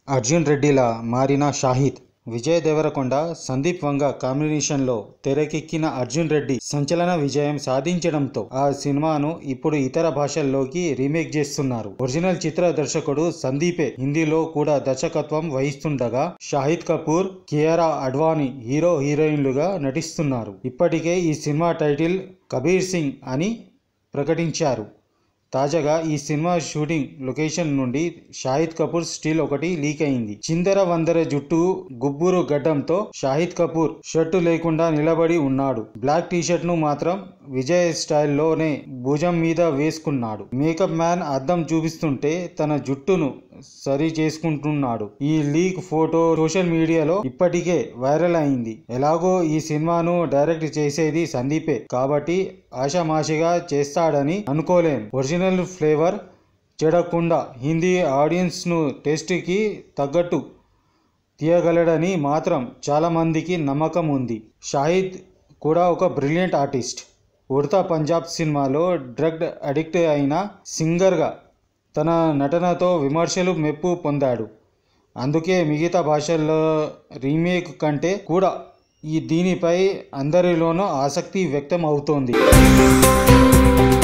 అర్జున్ రెడ్డిలా మారిన షాహిద్ విజయ్ దేవరకొండ సందీప్ వంగ కాంబినేషన్లో తెరకెక్కిన అర్జున్ రెడ్డి సంచలన విజయం సాధించడంతో ఆ సినిమాను ఇప్పుడు ఇతర భాషల్లోకి రీమేక్ చేస్తున్నారు ఒరిజినల్ చిత్ర దర్శకుడు సందీపే హిందీలో కూడా దర్శకత్వం వహిస్తుండగా షాహిద్ కపూర్ కియారా అడ్వాణి హీరో హీరోయిన్లుగా నటిస్తున్నారు ఇప్పటికే ఈ సినిమా టైటిల్ కబీర్ సింగ్ అని ప్రకటించారు తాజాగా ఈ సినిమా షూటింగ్ లొకేషన్ నుండి షాహిద్ కపూర్ స్టిల్ ఒకటి లీక్ అయింది చిందర వందర జుట్టు గుబ్బురు గడ్డంతో షాహిద్ కపూర్ షర్టు లేకుండా నిలబడి ఉన్నాడు బ్లాక్ టీషర్ట్ ను మాత్రం విజయ్ స్టైల్లోనే భుజం మీద వేసుకున్నాడు మేకప్ మ్యాన్ అద్దం చూపిస్తుంటే తన జుట్టును సరి చేసుకుంటున్నాడు ఈ లీక్ ఫోటో సోషల్ మీడియాలో ఇప్పటికే వైరల్ అయింది ఎలాగో ఈ సినిమాను డైరెక్ట్ చేసేది సందీపే కాబట్టి ఆషామాషిగా చేస్తాడని అనుకోలేం ఒరిజినల్ ఫ్లేవర్ చెడకుండా హిందీ ఆడియన్స్ను టేస్ట్కి తగ్గట్టు తీయగలడని మాత్రం చాలామందికి నమ్మకం ఉంది షాహిద్ కూడా ఒక బ్రిలియంట్ ఆర్టిస్ట్ ఉడతా పంజాబ్ సినిమాలో డ్రగ్ అడిక్ట్ అయిన సింగర్గా తన నటనతో విమర్శలు మెప్పు పొందాడు అందుకే మిగతా భాషల్లో రీమేక్ కంటే కూడా ఈ దీనిపై అందరిలోనూ ఆసక్తి వ్యక్తం అవుతోంది